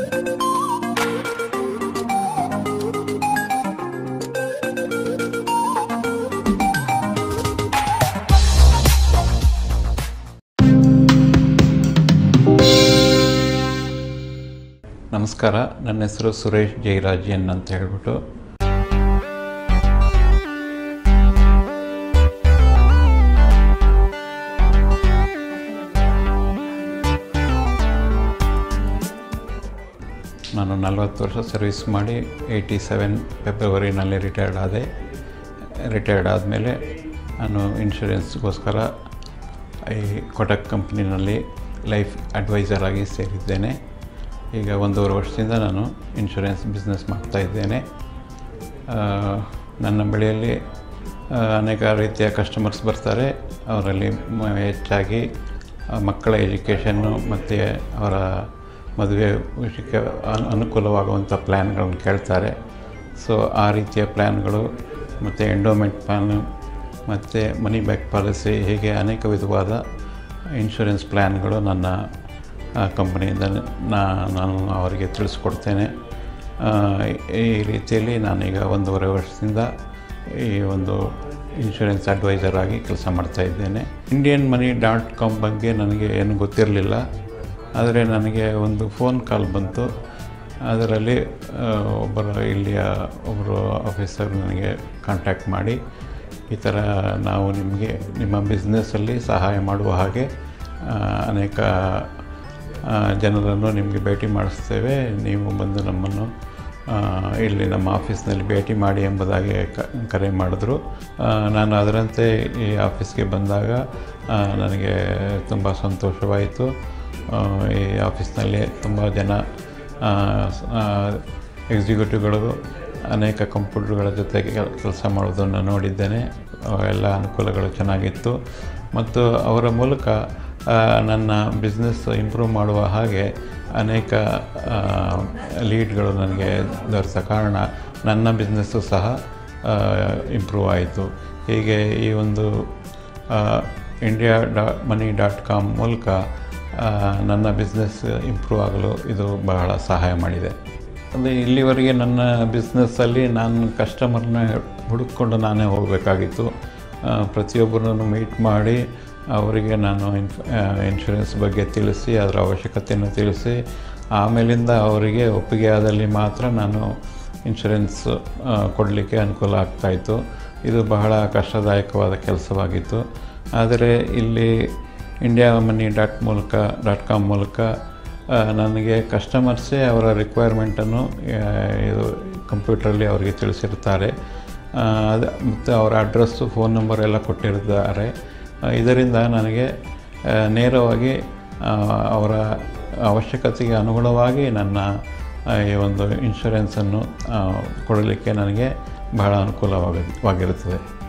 ನಮಸ್ಕಾರ ನನ್ನ ಹೆಸರು ಸುರೇಶ್ ಜೈರಾಜನ್ ಅಂತ ಹೇಳ್ಬಿಟ್ಟು ನಾನು ನಲವತ್ತು ವರ್ಷ ಸರ್ವಿಸ್ ಮಾಡಿ ಏಯ್ಟಿ ಸೆವೆನ್ ಫೆಬ್ರವರಿನಲ್ಲಿ ರಿಟೈರ್ಡ್ ಆದೆ ರಿಟೈರ್ಡ್ ಆದಮೇಲೆ ನಾನು ಇನ್ಶೂರೆನ್ಸ್ಗೋಸ್ಕರ ಈ ಕೊಟಕ್ ಕಂಪ್ನಿನಲ್ಲಿ ಲೈಫ್ ಅಡ್ವೈಸರ್ ಆಗಿ ಸೇರಿದ್ದೇನೆ ಈಗ ಒಂದೂವರೆ ವರ್ಷದಿಂದ ನಾನು ಇನ್ಶೂರೆನ್ಸ್ ಬಿಸ್ನೆಸ್ ಮಾಡ್ತಾಯಿದ್ದೇನೆ ನನ್ನ ಬಳಿಯಲ್ಲಿ ಆ, ಅನೇಕ ರೀತಿಯ ಕಸ್ಟಮರ್ಸ್ ಬರ್ತಾರೆ ಅವರಲ್ಲಿ ಮ- ಹೆಚ್ಚಾಗಿ ಆ, ಮಕ್ಕಳ ಎಜುಕೇಷನ್ನು ಮತ್ತು ಅವರ ಮದುವೆ ವಿಷಯಕ್ಕೆ ಅನು- ಅನುಕೂಲವಾಗುವಂಥ ಪ್ಲ್ಯಾನ್ಗಳನ್ನು ಕೇಳ್ತಾರೆ ಸೊ ಆ ರೀತಿಯ ಪ್ಲ್ಯಾನ್ಗಳು ಮತ್ತು ಎಂಡೋಮೆಂಟ್ ಪ್ಲ್ಯಾನು ಮತ್ತು ಮನಿ ಬ್ಯಾಕ್ ಪಾಲಿಸಿ ಹೀಗೆ ಅನೇಕ ವಿಧವಾದ ಇನ್ಶೂರೆನ್ಸ್ ಪ್ಲ್ಯಾನ್ಗಳು ನನ್ನ ಕಂಪನಿಯಿಂದ ನಾ ನಾನು ಅವರಿಗೆ ತಿಳಿಸ್ಕೊಡ್ತೇನೆ ಆ, ಈ ರೀತಿಯಲ್ಲಿ ನಾನೀಗ ಒಂದೂವರೆ ವರ್ಷದಿಂದ ಈ ಒಂದು ಇನ್ಶೂರೆನ್ಸ್ ಅಡ್ವೈಸರ್ ಆಗಿ ಕೆಲಸ ಮಾಡ್ತಾ ಇದ್ದೇನೆ ಇಂಡಿಯನ್ ಮನಿ ಡಾಟ್ ಕಾಮ್ ಬಗ್ಗೆ ನನಗೆ ಏನು ಗೊತ್ತಿರಲಿಲ್ಲ ಆದರೆ ನನಗೆ ಒಂದು ಫೋನ್ ಕಾಲ್ ಬಂತು ಅದರಲ್ಲಿ ಆ, ಒಬ್ಬರು ಇಲ್ಲಿಯ ಒಬ್ಬರು ಆಫೀಸರ್ ನನಗೆ ಕಾಂಟ್ಯಾಕ್ಟ್ ಮಾಡಿ ಈ ಥರ ನಾವು ನಿಮಗೆ ನಿಮ್ಮ ಬಿಸ್ನೆಸ್ಸಲ್ಲಿ ಸಹಾಯ ಮಾಡುವ ಹಾಗೆ ಆ, ಅನೇಕ ಆ, ಜನರನ್ನು ನಿಮಗೆ ಭೇಟಿ ಮಾಡಿಸ್ತೇವೆ ನೀವು ಬಂದು ನಮ್ಮನ್ನು ಆ, ಇಲ್ಲಿ ನಮ್ಮ ಆಫೀಸ್ನಲ್ಲಿ ಭೇಟಿ ಮಾಡಿ ಎಂಬುದಾಗಿ ಕ- ಕರೆ ಮಾಡಿದ್ರು ಆ, ನಾನು ಅದರಂತೆ ಈ ಆಫೀಸ್ಗೆ ಬಂದಾಗ ಆ, ನನಗೆ ತುಂಬ ಸಂತೋಷವಾಯಿತು ಆ, ಈ ಆಫೀಸ್ನಲ್ಲಿ ತುಂಬ ಜನ ಎಕ್ಸಿಕ್ಯೂಟಿವ್ಗಳು ಅನೇಕ ಕಂಪ್ಯೂಟರ್ಗಳ ಜೊತೆಗೆ ಕೆಲಸ ಮಾಡೋದನ್ನು ನೋಡಿದ್ದೇನೆ ಆ, ಎಲ್ಲ ಅನುಕೂಲಗಳು ಚೆನ್ನಾಗಿತ್ತು ಮತ್ತು ಅವರ ಮೂಲಕ ಆ, ನನ್ನ ಬಿಸ್ನೆಸ್ ಇಂಪ್ರೂವ್ ಮಾಡುವ ಹಾಗೆ ಅನೇಕ ಲೀಡ್ಗಳು ನನಗೆ ದೊರೆತ ಕಾರಣ ನನ್ನ ಬಿಸ್ನೆಸ್ಸು ಸಹ ಇಂಪ್ರೂವ್ ಆಯಿತು ಹೀಗೆ ಈ ಒಂದು ಇಂಡಿಯಾ ಡಾ ಮನಿ ಡಾಟ್ ಕಾಮ್ ಮೂಲಕ ಆ, ನನ್ನ ಬಿಸ್ನೆಸ್ ಇಂಪ್ರೂವ್ ಆಗಲು ಇದು ಬಹಳ ಸಹಾಯ ಮಾಡಿದೆ ಅಂದರೆ ಇಲ್ಲಿವರೆಗೆ ನನ್ನ ಬಿಸ್ನೆಸ್ಸಲ್ಲಿ ನಾನು ಕಸ್ಟಮರ್ನ ಹುಡುಕಿಕೊಂಡು ನಾನೇ ಹೋಗಬೇಕಾಗಿತ್ತು ಪ್ರತಿಯೊಬ್ಬರನ್ನು ಮೀಟ್ ಮಾಡಿ ಅವರಿಗೆ ನಾನು ಇನ್ಫ್ ಇನ್ಶೂರೆನ್ಸ್ ಬಗ್ಗೆ ತಿಳಿಸಿ ಅದರ ಅವಶ್ಯಕತೆಯನ್ನು ತಿಳಿಸಿ ಆಮೇಲಿಂದ ಅವರಿಗೆ ಒಪ್ಪಿಗೆ ಆದಲ್ಲಿ ಮಾತ್ರ ನಾನು ಇನ್ಶೂರೆನ್ಸ್ ಕೊಡಲಿಕ್ಕೆ ಅನುಕೂಲ ಆಗ್ತಾಯಿತ್ತು ಇದು ಬಹಳ ಕಷ್ಟದಾಯಕವಾದ ಕೆಲಸವಾಗಿತ್ತು ಆದರೆ ಇಲ್ಲಿ ಇಂಡಿಯಾ ಮನಿ ಡಾಟ್ ಮೂಲಕ ಡಾಟ್ ಕಾಮ್ ಮೂಲಕ ಆ, ನನಗೆ ಕಸ್ಟಮರ್ಸೇ ಅವರ ರಿಕ್ವೈರ್ಮೆಂಟನ್ನು ಇದು ಕಂಪ್ಯೂಟ್ರಲ್ಲಿ ಅವರಿಗೆ ತಿಳಿಸಿರ್ತಾರೆ ಆ, ಅದು ಮತ್ತು ಅವರ ಅಡ್ರೆಸ್ಸು ಫೋನ್ ನಂಬರ್ ಎಲ್ಲ ಕೊಟ್ಟಿರ್ತಾರೆ ಆ, ಇದರಿಂದ ನನಗೆ ಆ, ನೇರವಾಗಿ ಆ, ಅವರ ಅವಶ್ಯಕತೆಗೆ ಅನುಗುಣವಾಗಿ ನನ್ನ ಆ, ಈ ಒಂದು ಇನ್ಶೂರೆನ್ಸನ್ನು ಆ, ಕೊಡಲಿಕ್ಕೆ ನನಗೆ ಬಹಳ ಅನುಕೂಲವಾಗಿ ವಾಗಿರುತ್ತದೆ